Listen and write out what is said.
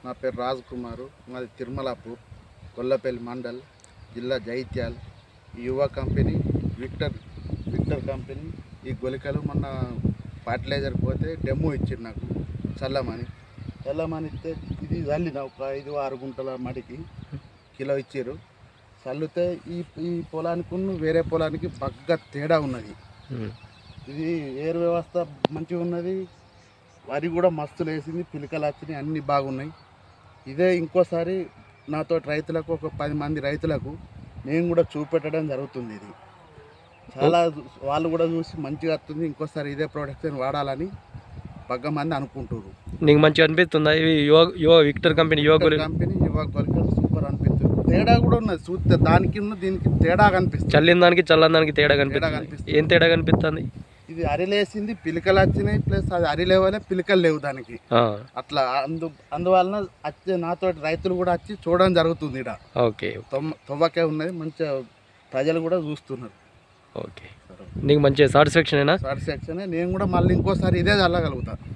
నా పేరు రాజ్ కుమారు మాది తిరుమలాపూర్ కొల్లపల్లి మండల్ జిల్లా జైత్యాల్ ఈ యువ కంపెనీ విక్టర్ విక్టర్ కంపెనీ ఈ గొలికలు మొన్న ఫర్టిలైజర్ పోతే డెమో ఇచ్చింది నాకు చల్లమని చల్లమని ఇస్తే ఇది చల్లిన ఒక ఐదు ఆరు గుంటల మడికి కిలో ఇచ్చారు చల్లితే ఈ ఈ పొలానికి వేరే పొలానికి బగ్గ తేడా ఉన్నది ఉమ్. ఇది ఏరు వ్యవస్థ మంచిగా ఉన్నది వరి కూడా మస్తు లేసింది పిలకలు వచ్చినాయి అన్నీ బాగున్నాయి ఇదే ఇంకోసారి నాతో రైతులకు ఒక పది మంది రైతులకు నేను కూడా చూపెట్టడం జరుగుతుంది ఇది చాలా వాళ్ళు కూడా చూసి మంచిగా వస్తుంది ఇంకోసారి ఇదే ప్రొడక్షన్ వాడాలని బగ్గ మంది అనుకుంటారు నీకు మంచిగా అనిపిస్తుందా ఇవి యువ యువ విక్టర్ కంపెనీ యువ గొలి కంపెనీ యువ కొలికలు సూపర్ అనిపిస్తుంది తేడా కూడా ఉన్నది చూస్తే దానికి ఉన్న దీనికి తేడా కనిపిస్తుంది చల్లిన దానికి చల్లని దానికి తేడా కనిపిస్తుంది కనిపిస్తుంది. ఏం తేడా కనిపిస్తుంది ఇది అరిలేసింది పిలకలు వచ్చినాయి ప్లస్ అది అరిలేవలే పిలకలు లేవు దానికి ఆ, అట్లా అందు అందువలన వచ్చే నాతో రైతులు కూడా వచ్చి చూడడం జరుగుతుంది ఇక్కడ ఓకే తొమ్మ తొవ్వకే ఉన్నది మంచిగా ప్రజలు కూడా చూస్తున్నారు ఓకే నీకు మంచిగా సాటిస్ఫాక్షన్ అయినా సాటిస్ఫాక్షన్ నేను కూడా మళ్ళీ ఇంకోసారి ఇదే చల్లగలుగుతా